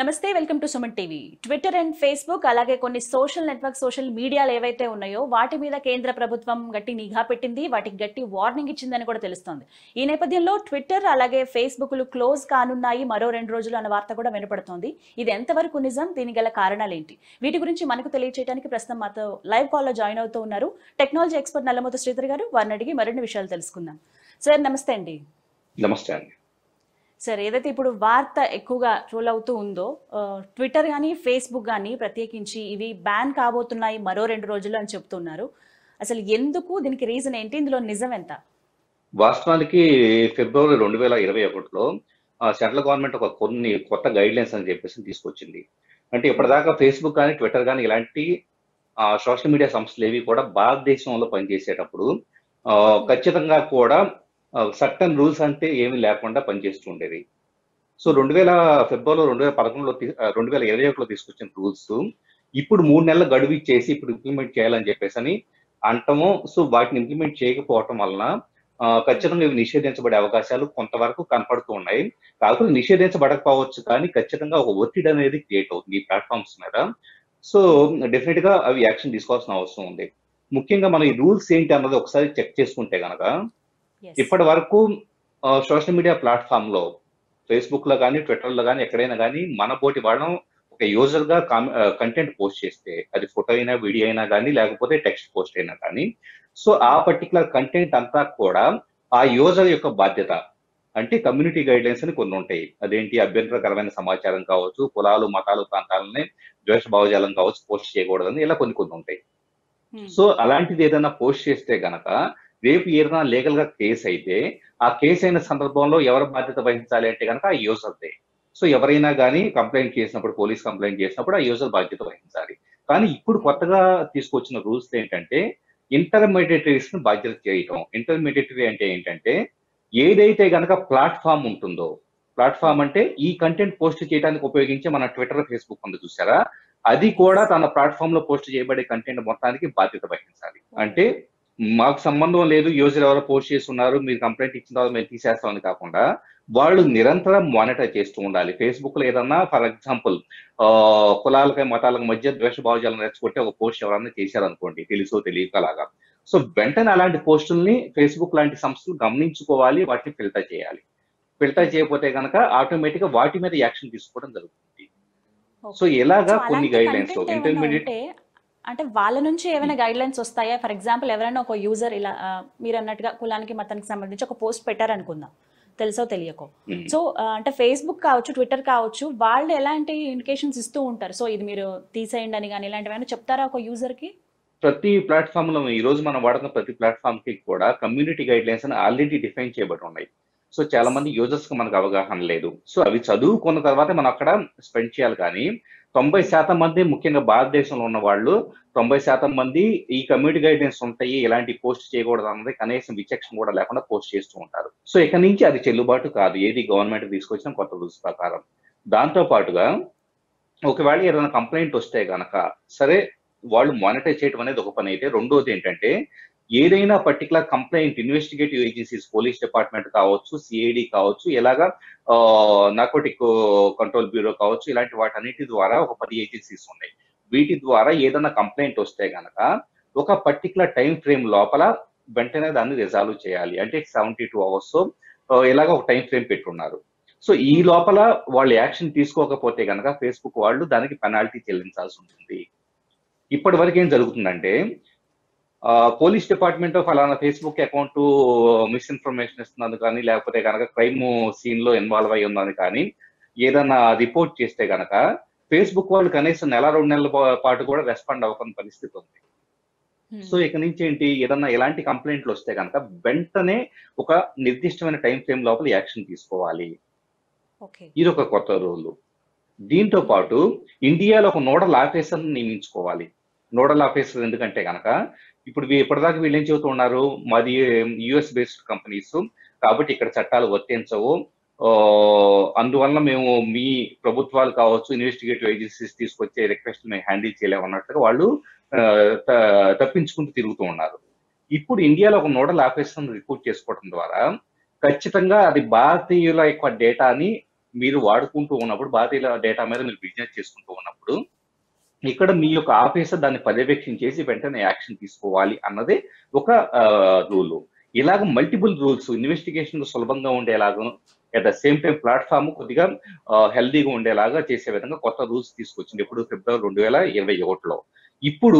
నమస్తే welcome to Suman TV Twitter and Facebook అలాగే కొన్ని సోషల్ నెట్వర్క్ సోషల్ మీడియాలు ఏవైతే ఉన్నాయో వాటి మీద కేంద్ర ప్రభుత్వం గట్టి నిఘా పెట్టింది వాటికి గట్టి వార్నింగ్ ఇచ్చిందని కూడా తెలుస్తోంది ఈ నేపథ్యంలో ట్విట్టర్ అలాగే ఫేస్బుక్లు క్లోజ్ కానున్నాయి మరో రెండు రోజులు అన్న వార్త కూడా వినపడుతోంది ఇది ఎంతవరకు నిజం దీనికి గల కారణాలు ఏంటి వీటి గురించి మనకు తెలియచేయడానికి ప్రస్తుతం మాతో లైవ్ కాల్లో జాయిన్ అవుతూ ఉన్నారు టెక్నాలజీ ఎక్స్పర్ట్ నల్లమూత శ్రీధర్ గారు వారిని అడిగి మరిన్ని విషయాలు తెలుసుకుందాం సార్ నమస్తే అండి నమస్తే అండి సార్ ఏదైతే ఇప్పుడు వార్త ఎక్కువగా ట్రోల్ అవుతూ ఉందో ఆ, ట్విట్టర్ కానీ ఫేస్బుక్ కానీ ప్రత్యేకించి ఇవి బ్యాన్ కాబోతున్నాయి మరో రెండు రోజులు అని చెప్తున్నారు అసలు ఎందుకు దీనికి రీజన్ ఏంటి ఇందులో నిజం ఎంత వాస్తవానికి ఫిబ్రవరి రెండు వేల ఇరవై ఒకటిలో సెంట్రల్ గవర్నమెంట్ ఒక కొన్ని కొత్త గైడ్ లైన్స్ అని చెప్పేసి తీసుకొచ్చింది అంటే ఇప్పటిదాకా ఫేస్బుక్ కానీ ట్విట్టర్ కానీ ఇలాంటి సోషల్ మీడియా సంస్థలు ఏవి కూడా భారతదేశంలో పనిచేసేటప్పుడు ఆ, ఖచ్చితంగా కూడా సర్టన్ రూల్స్ అంటే ఏమీ లేకుండా పనిచేస్తూ ఉండేది సో రెండు వేల ఫిబ్రవరిలో రెండు వేల పదకొండులో తీ- ఆ, రెండు వేల ఇరవై ఒకటిలో తీసుకొచ్చిన రూల్స్ ఇప్పుడు మూడు నెలల గడువు ఇచ్చేసి ఇప్పుడు ఇంప్లిమెంట్ చేయాలని చెప్పేసి అని అంటము సో వాటిని ఇంప్లిమెంట్ చేయకపోవటం వలన ఆ, ఖచ్చితంగా ఇవి నిషేధించబడే అవకాశాలు కొంతవరకు కనపడుతూ ఉన్నాయి కాకపోతే నిషేధించబడకపోవచ్చు కానీ ఖచ్చితంగా ఒక ఒత్తిడి అనేది క్రియేట్ అవుతుంది ఈ ప్లాట్ఫామ్స్ మీద సో డెఫినెట్ గా అవి యాక్షన్ తీసుకోవాల్సిన అవసరం ఉంది ముఖ్యంగా మనం ఈ రూల్స్ ఏంటి అన్నది ఒకసారి చెక్ చేసుకుంటే గనక Yes. ఇప్పటి వరకు సోషల్ మీడియా ప్లాట్ఫామ్ లో ఫేస్బుక్ లో కానీ ట్విట్టర్ లో కానీ ఎక్కడైనా కానీ మన పోటీ వాళ్ళం ఒక యూజర్ గా కంటెంట్ పోస్ట్ చేస్తే అది ఫోటో అయినా వీడియో అయినా కానీ లేకపోతే టెక్స్ట్ పోస్ట్ అయినా కానీ సో ఆ పర్టికులర్ కంటెంట్ అంతా కూడా ఆ యూజర్ యొక్క బాధ్యత అంటే కమ్యూనిటీ గైడ్ లైన్స్ అని కొన్ని ఉంటాయి అదేంటి అభ్యంతరకరమైన సమాచారం కావచ్చు కులాలు మతాలు ప్రాంతాలని ద్వేష భావజాలం కావచ్చు పోస్ట్ చేయకూడదని ఇలా కొన్ని కొన్ని ఉంటాయి Hmm. సో అలాంటిది ఏదైనా పోస్ట్ చేస్తే గనక రేపు ఏదైనా లీగల్ గా కేసు అయితే ఆ కేసు అయిన సందర్భంలో ఎవరు బాధ్యత వహించాలి అంటే కనుక ఆ యూజర్దే సో ఎవరైనా కానీ కంప్లైంట్ చేసినప్పుడు పోలీస్ కంప్లైంట్ చేసినప్పుడు ఆ యూజర్ బాధ్యత వహించాలి కానీ ఇప్పుడు కొత్తగా తీసుకొచ్చిన రూల్స్ ఏంటంటే ఇంటర్మీడియటరీస్ ని బాధ్యత చేయటం ఇంటర్మీడియటరీ అంటే ఏంటంటే ఏదైతే గనక ప్లాట్ఫామ్ ఉంటుందో ప్లాట్ఫామ్ అంటే ఈ కంటెంట్ పోస్ట్ చేయడానికి ఉపయోగించే మన ట్విట్టర్ ఫేస్బుక్ ఉంది చూసారా అది కూడా తన ప్లాట్ఫామ్ లో పోస్ట్ చేయబడే కంటెంట్ మొత్తానికి బాధ్యత వహించాలి అంటే మాకు సంబంధం లేదు యూజర్ ఎవరో పోస్ట్ చేసి ఉన్నారు మీరు కంప్లైంట్ ఇచ్చిన తర్వాత మేము తీసేస్తామని కాకుండా వాళ్ళు నిరంతరం మానిటర్ చేస్తూ ఉండాలి ఫేస్బుక్ లో ఏదన్నా ఫర్ ఎగ్జాంపుల్ కులాలకి మతాలకు మధ్య ద్వేష భావజాలను రెచ్చగొట్టి ఒక పోస్ట్ ఎవరన్నా చేశారనుకోండి తెలుసో తెలియక అలాగా సో వెంటనే అలాంటి పోస్టుల్ని ఫేస్బుక్ లాంటి సంస్థలు గమనించుకోవాలి వాటిని ఫిల్టర్ చేయాలి ఫిల్టర్ చేయకపోతే కనుక ఆటోమేటిక్ గా వాటి మీద యాక్షన్ తీసుకోవడం జరుగుతుంది సో ఎలాగా So, కొన్ని అలాంటి గైడ్ లైన్స్ content ఏమైనా ఇంటర్మీడియట్ ఉంటే, అంటే వాళ్ళ నుంచి ఏమైనా గైడ్ లైన్స్ వస్తాయా ఫర్ ఎగ్జాంపుల్ ఎవరైనా ఒక యూజర్ ఇలా ఆ, మీరు అన్నట్టుగా కులానికి మతానికి సంబంధించి ఒక పోస్ట్ పెట్టారనుకుందాం తెలుసో తెలియకో సో ఆ, అంటే ఫేస్బుక్ కావచ్చు ట్విట్టర్ కావచ్చు వాళ్ళు ఎలాంటి ఇండికేషన్స్ ఇస్తూ ఉంటారు సో ఇది మీరు తీసేయండి అని కానీ ఇలాంటివైనా చెప్తారా ఒక యూజర్ కి ప్రతి ప్లాట్ఫామ్ లో ఈ రోజు మనం వాడుతున్న ప్రతి ప్లాట్ఫామ్ కి కూడా కమ్యూనిటీ గైడ్ లైన్స్ అని ఆల్రెడీ డిఫైన్ చేయబడి ఉన్నాయి సో చాలా మంది యూజర్స్ కి మనకు అవగాహన లేదు సో అవి చదువుకున్న తర్వాత మనం అక్కడ స్పెండ్ చేయాలి కానీ తొంభై శాతం మంది ముఖ్యంగా భారతదేశంలో ఉన్న వాళ్ళు తొంభై శాతం మంది ఈ కమ్యూనిటీ గైడెన్స్ ఉంటాయి ఇలాంటి పోస్ట్ చేయకూడదు అన్నది కనీసం విచక్షణ కూడా లేకుండా పోస్ట్ చేస్తూ ఉంటారు సో ఇక నుంచి అది చెల్లుబాటు కాదు ఏది గవర్నమెంట్ తీసుకొచ్చిన కొత్త రూల్స్ ప్రకారం దాంతో పాటుగా ఒకవేళ ఏదైనా కంప్లైంట్ వస్తే గనక సరే వాళ్ళు మానిటర్ చేయడం అనేది ఒక పని అయితే రెండోది ఏంటంటే ఏదైనా particular complaint investigative agencies police department కావచ్చు సిఐడి కావచ్చు ఇలాగా నార్కోటిక్ కంట్రోల్ బ్యూరో కావచ్చు ఇలాంటి వాటన్నిటి ద్వారా ఒక పది ఏజెన్సీస్ ఉన్నాయి వీటి ద్వారా ఏదైనా కంప్లైంట్ వస్తే గనక ఒక పర్టికులర్ టైం ఫ్రేమ్ లోపల వెంటనే దాన్ని రిజాల్వ్ చేయాలి అంటే సెవెంటీ టూ అవర్స్ ఇలాగ ఒక టైం ఫ్రేమ్ పెట్టున్నారు సో ఈ లోపల వాళ్ళు యాక్షన్ తీసుకోకపోతే గనక ఫేస్బుక్ వాళ్ళు దానికి పెనాల్టీ చెల్లించాల్సి ఉంటుంది ఇప్పటి వరకు ఏం జరుగుతుందంటే ఆ, పోలీస్ డిపార్ట్మెంట్ ఫలానా ఫేస్బుక్ అకౌంట్ మిస్ఇన్ఫర్మేషన్ ఇస్తున్నది కానీ లేకపోతే కనుక క్రైమ్ సీన్ లో ఇన్వాల్వ్ అయి ఉందని కానీ ఏదైనా రిపోర్ట్ చేస్తే గనక ఫేస్బుక్ వాళ్ళు కనీసం నెల రెండు నెలల పా- పాటు కూడా రెస్పాండ్ అవ్వని పరిస్థితి ఉంది సో ఇక నుంచి ఏంటి ఏదన్నా ఎలాంటి కంప్లైంట్లు వస్తే కనుక వెంటనే ఒక నిర్దిష్టమైన టైం ఫ్రేమ్ లోపల యాక్షన్ తీసుకోవాలి ఓకే ఇది ఒక కొత్త రూల్ దీంతో పాటు ఇండియాలో ఒక నోడల్ ఆఫీసర్ నియమించుకోవాలి నోడల్ ఆఫీసర్ ఎందుకంటే కనుక ఇప్పుడు వీ- ఇప్పటిదాకా వీళ్ళు ఏం చెబుతూ ఉన్నారు మాది యుఎస్ బేస్డ్ కంపెనీస్ కాబట్టి ఇక్కడ చట్టాలు వర్తించవు ఆ, అందువల్ల మేము మీ ప్రభుత్వాలు కావచ్చు ఇన్వెస్టిగేటివ్ ఏజెన్సీస్ తీసుకొచ్చే రిక్వెస్ట్ మేము హ్యాండిల్ చేయలేము అన్నట్టుగా వాళ్ళు ఆ, త- తప్పించుకుంటూ తిరుగుతూ ఉన్నారు ఇప్పుడు ఇండియాలో ఒక నోడల్ ఆఫీసర్ రిక్రూట్ చేసుకోవడం ద్వారా ఖచ్చితంగా అది భారతీయుల యొక్క డేటాని మీరు వాడుకుంటూ ఉన్నప్పుడు భారతీయుల డేటా మీద మీరు బిజినెస్ చేసుకుంటూ ఉన్నప్పుడు ఇక్కడ మీ యొక్క ఆఫీసర్ దాన్ని పర్యవేక్షించేసి వెంటనే యాక్షన్ తీసుకోవాలి అన్నదే ఒక రూల్ ఇలాగ మల్టిపుల్ రూల్స్ ఇన్వెస్టిగేషన్ సులభంగా ఉండేలాగా at the same time platform కొద్దిగా హెల్దీగా ఉండేలాగా చేసే విధంగా కొత్త రూల్స్ తీసుకొచ్చింది ఇప్పుడు ఫిబ్రవరి రెండు వేల ఇరవై ఒకటిలో ఇప్పుడు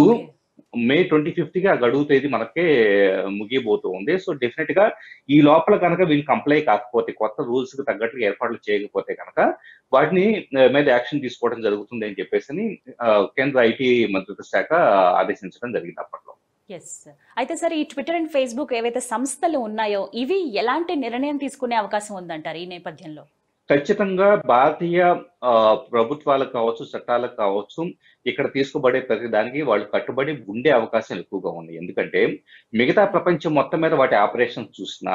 మే ట్వంటీ ఫిఫ్త్ కి ఆ గడువు తేదీ మనకే ముగియబోతూ ఉంది సో డెఫినెట్ గా ఈ లోపల కనుక వీళ్ళు కంప్లై కాకపోతే కొత్త రూల్స్ కి తగ్గట్టుగా ఏర్పాట్లు చేయకపోతే కనుక వాటిని ఆ, మీద యాక్షన్ తీసుకోవడం జరుగుతుంది అని చెప్పేసి ఆ, కేంద్ర ఐటీ మంత్రిత్వ శాఖ ఆదేశించడం జరిగింది అప్పట్లో ఎస్ అయితే సార్ ఈ ట్విట్టర్ అండ్ ఫేస్బుక్ ఏవైతే సంస్థలు ఉన్నాయో ఇవి ఎలాంటి నిర్ణయం తీసుకునే అవకాశం ఉందంటారు ఈ నేపథ్యంలో ఖచ్చితంగా భారతీయ ఆ, ప్రభుత్వాలకు కావచ్చు చట్టాలకు కావచ్చు ఇక్కడ తీసుకోబడే ప్రతి దానికి వాళ్ళు కట్టుబడి ఉండే అవకాశం ఎక్కువగా ఉంది ఎందుకంటే మిగతా ప్రపంచం మొత్తం మీద వాటి ఆపరేషన్ చూసినా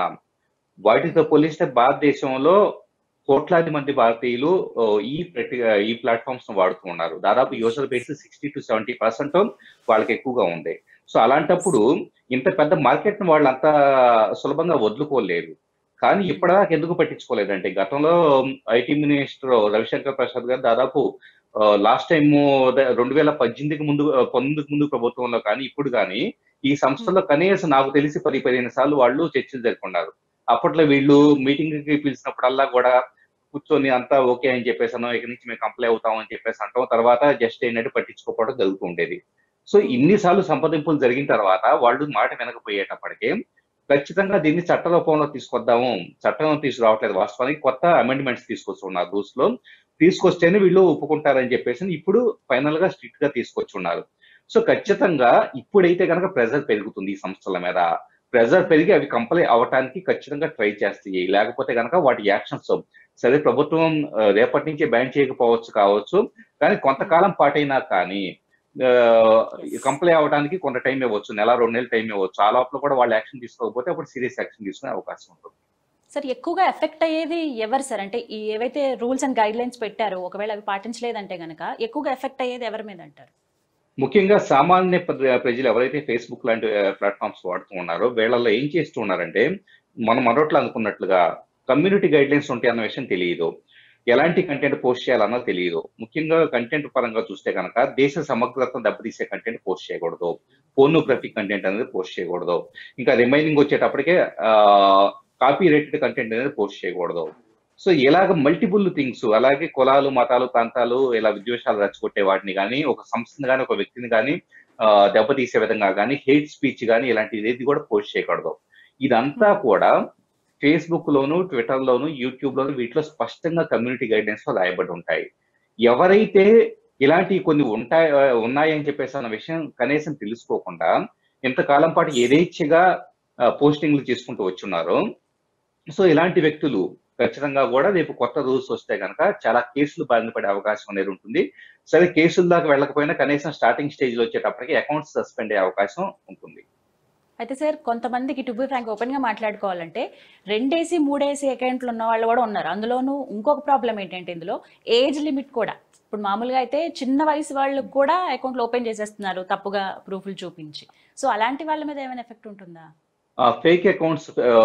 వాటితో పోలిస్తే భారతదేశంలో కోట్లాది మంది భారతీయులు ఆ, ఈ ప్రతి ఈ ప్లాట్ఫామ్స్ వాడుతూ ఉన్నారు దాదాపు user base sixty two seventy percent వాళ్ళకి ఎక్కువగా ఉంది సో అలాంటప్పుడు ఇంత పెద్ద మార్కెట్ ని వాళ్ళు అంత సులభంగా వదులుకోలేరు కానీ ఇప్పటిదాకా ఎందుకు పట్టించుకోలేదంటే గతంలో ఐటీ మినిస్టర్ రవిశంకర్ ప్రసాద్ గారు దాదాపు లాస్ట్ టైం రెండు వేల పద్దెనిమిదికి ముందు ఆ, పంతొమ్మిదికి ముందు ప్రభుత్వంలో కానీ ఇప్పుడు కానీ ఈ సంస్థలో కనీసం నాకు తెలిసి పది పదిహేను సార్లు వాళ్ళు చర్చలు జరుపుకున్నారు అప్పట్లో వీళ్ళు మీటింగ్ కి పిలిచినప్పుడల్లా కూడా కూర్చొని అంతా ఓకే అని చెప్పేసాను ఇక నుంచి మేము కంప్లై అవుతాం అని చెప్పేసి అంటాం తర్వాత జస్ట్ ఏంటంటే పట్టించుకోకపోవడం జరుగుతూ ఉండేది సో ఇన్నిసార్లు సంప్రదింపులు జరిగిన తర్వాత వాళ్ళు మాట వినకపోయేటప్పటికే ఖచ్చితంగా దీన్ని చట్ట రూపంలో తీసుకొద్దాము చట్టం తీసుకురావట్లేదు వాస్తవానికి కొత్త అమెండ్మెంట్స్ తీసుకొస్తున్నారు రూల్స్ లో తీసుకొస్తేనే వీళ్ళు ఒప్పుకుంటారని చెప్పేసి ఇప్పుడు ఫైనల్ గా స్ట్రిక్ట్ గా తీసుకొచ్చున్నారు సో ఖచ్చితంగా ఇప్పుడైతే కనుక ప్రెజర్ పెరుగుతుంది ఈ సంస్థల మీద ప్రెజర్ పెరిగి అవి కంప్లై అవటానికి ఖచ్చితంగా ట్రై చేస్తాయి లేకపోతే కనుక వాటి యాక్షన్స్ సరే ప్రభుత్వం ఆ, రేపటి నుంచే బ్యాన్ చేయకపోవచ్చు కావచ్చు కానీ కొంతకాలం పాటైనా కానీ కంప్లై అవడానికి కొంత టైం ఇవ్వచ్చు నెల రెండు నెలలు టైం ఇవ్వచ్చు ఆ లోపల కూడా వాళ్ళు యాక్షన్ తీసుకోకపోతే అప్పుడు సీరియస్ యాక్షన్ తీసుకునే అవకాశం ఉంటుంది సార్ ఎక్కువగా ఎఫెక్ట్ అయ్యేది ఎవరు సార్ అంటే ఈ ఏవైతే రూల్స్ అండ్ గైడ్ లైన్స్ పెట్టారో ఒకవేళ అవి పాటించలేదంటే గనక ఎక్కువగా ఎఫెక్ట్ అయ్యేది ఎవరి మీద అంటారు ముఖ్యంగా సామాన్య ప్ర- ప్రజలు ఎవరైతే ఫేస్బుక్ లాంటి ప్లాట్ఫామ్స్ వాడుతూ ఉన్నారో వీళ్ళల్లో ఏం చేస్తూ ఉన్నారంటే మనం మొదట్లో అనుకున్నట్లుగా కమ్యూనిటీ గైడ్ లైన్స్ ఉంటాయి అన్న విషయం తెలియదు ఎలాంటి కంటెంట్ పోస్ట్ చేయాలన్నది తెలియదు ముఖ్యంగా కంటెంట్ పరంగా చూస్తే కనుక దేశ సమగ్రతను దెబ్బతీసే కంటెంట్ పోస్ట్ చేయకూడదు పోర్నోగ్రఫిక్ కంటెంట్ అనేది పోస్ట్ చేయకూడదు ఇంకా రిమైనింగ్ వచ్చేటప్పటికే కాపీ రేటెడ్ కంటెంట్ అనేది పోస్ట్ చేయకూడదు సో ఇలాగ మల్టిపుల్ థింగ్స్ అలాగే కులాలు మతాలు ప్రాంతాలు ఇలా విద్వేషాలు రెచ్చగొట్టే వాటిని కానీ ఒక సంస్థని కానీ ఒక వ్యక్తిని కానీ దెబ్బతీసే విధంగా కానీ హేట్ స్పీచ్ కానీ ఇలాంటిది ఏది కూడా పోస్ట్ చేయకూడదు ఇదంతా కూడా ఫేస్బుక్ లోను ట్విట్టర్ లోను యూట్యూబ్ లోను వీటిలో స్పష్టంగా కమ్యూనిటీ గైడెన్స్ లో రాయబడి ఉంటాయి ఎవరైతే ఇలాంటివి కొన్ని ఉంటాయి ఉన్నాయని చెప్పేసి అన్న విషయం కనీసం తెలుసుకోకుండా ఇంతకాలం పాటు యథేచ్ఛగా పోస్టింగ్లు చేసుకుంటూ వచ్చున్నారో సో ఇలాంటి వ్యక్తులు ఖచ్చితంగా కూడా రేపు కొత్త రూల్స్ వస్తే కనుక చాలా కేసులు బారిన పడే అవకాశం అనేది ఉంటుంది సరే కేసుల దాకా వెళ్ళకపోయినా కనీసం స్టార్టింగ్ స్టేజ్ లో వచ్చేటప్పటికి అకౌంట్స్ సస్పెండ్ అయ్యే అవకాశం ఉంటుంది అయితే సార్ కొంతమందికి టు బి ఫ్రాంక్ ఓపెన్ గా మాట్లాడుకోవాలంటే రెండేసి మూడేసి అకౌంట్లు ఉన్న వాళ్ళు కూడా ఉన్నారు అందులోనూ ఇంకొక ప్రాబ్లం ఏంటంటే ఇందులో ఏజ్ లిమిట్ కూడా ఇప్పుడు మామూలుగా అయితే చిన్న వయసు వాళ్ళు కూడా అకౌంట్లు ఓపెన్ చేసేస్తున్నారు తప్పుగా ప్రూఫ్లు చూపించి సో అలాంటి వాళ్ళ మీద ఏమైనా ఎఫెక్ట్ ఉంటుందా ఆ ఫేక్ అకౌంట్స్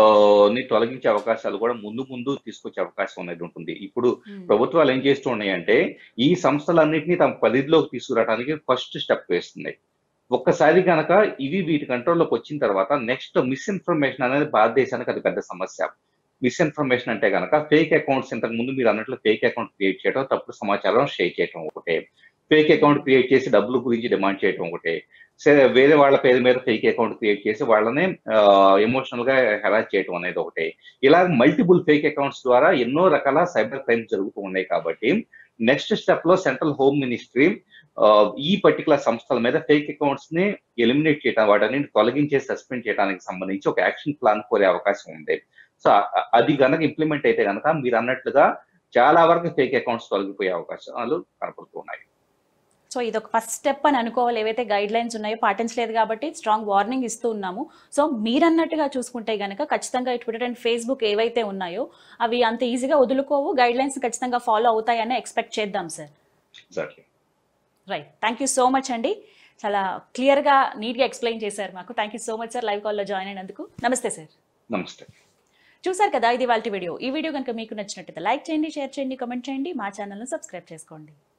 ని తొలగించే అవకాశాలు కూడా ముందు ముందు తీసుకొచ్చే అవకాశం అనేది ఉంటుంది ఇప్పుడు ప్రభుత్వాలు ఏం చేస్తూ ఉన్నాయంటే ఈ సంస్థలన్నింటినీ తమ పరిధిలోకి తీసుకురావడానికి ఫస్ట్ స్టెప్ వేస్తున్నాయి ఒక్కసారి కనుక ఇవి వీటి కంట్రోల్లోకి వచ్చిన తర్వాత నెక్స్ట్ మిస్ఇన్ఫర్మేషన్ అనేది భారతదేశానికి అది పెద్ద సమస్య మిస్ఇన్ఫర్మేషన్ అంటే కనుక ఫేక్ అకౌంట్స్ ఇంతకు ముందు మీరు అన్నట్లు ఫేక్ అకౌంట్ క్రియేట్ చేయడం తప్పుడు సమాచారం షేర్ చేయడం ఒకటే ఫేక్ అకౌంట్ క్రియేట్ చేసి డబ్బుల గురించి డిమాండ్ చేయడం ఒకటే సరే వేరే వాళ్ళ పేరు మీద ఫేక్ అకౌంట్ క్రియేట్ చేసి వాళ్ళని ఎమోషనల్ గా హెరాస్ చేయడం అనేది ఒకటే ఇలా మల్టిపుల్ ఫేక్ అకౌంట్స్ ద్వారా ఎన్నో రకాల సైబర్ క్రైమ్స్ జరుగుతూ ఉన్నాయి కాబట్టి నెక్స్ట్ స్టెప్ లో సెంట్రల్ హోమ్ మినిస్ట్రీ ఈ పర్టికులర్ సంస్థల మీద ఫేక్ అకౌంట్స్ ని ఎలిమినేట్ చేయడం వాటిని తొలగించే సస్పెండ్ చేయడానికి సంబంధించి ఒక యాక్షన్ ప్లాన్ కోరే అవకాశం ఉంది సో అది కనుక ఇంప్లిమెంట్ అయితే కనుక మీరు అన్నట్లుగా చాలా వరకు ఫేక్ అకౌంట్స్ తొలగిపోయే అవకాశాలు కనపడుతూ ఉన్నాయి సో ఇది ఒక ఫస్ట్ స్టెప్ అని అనుకోవాలి ఏవైతే గైడ్ లైన్స్ ఉన్నాయో పాటించలేదు కాబట్టి స్ట్రాంగ్ వార్నింగ్ ఇస్తూ ఉన్నాము సో మీరన్నట్టుగా చూసుకుంటే గనక ఖచ్చితంగా ఈ ట్విట్టర్ అండ్ ఫేస్బుక్ ఏవైతే ఉన్నాయో అవి అంత ఈజీగా వదులుకోవు గైడ్ లైన్స్ ఖచ్చితంగా ఫాలో అవుతాయని ఎక్స్పెక్ట్ చేద్దాం sir exactly right thank you so much అండి చాలా క్లియర్గా నీట్గా ఎక్స్ప్లెయిన్ చేశారు మాకు thank you so much sir live కాల్లో జాయిన్ అయినందుకు నమస్తే సార్ నమస్తే చూసారు కదా ఇది వాళ్ళ వీడియో ఈ వీడియో కనుక మీకు నచ్చినట్టయితే లైక్ చేయండి షేర్ చేయండి కామెంట్ చేయండి మా ఛానల్ను సబ్స్క్రైబ్ చేసుకోండి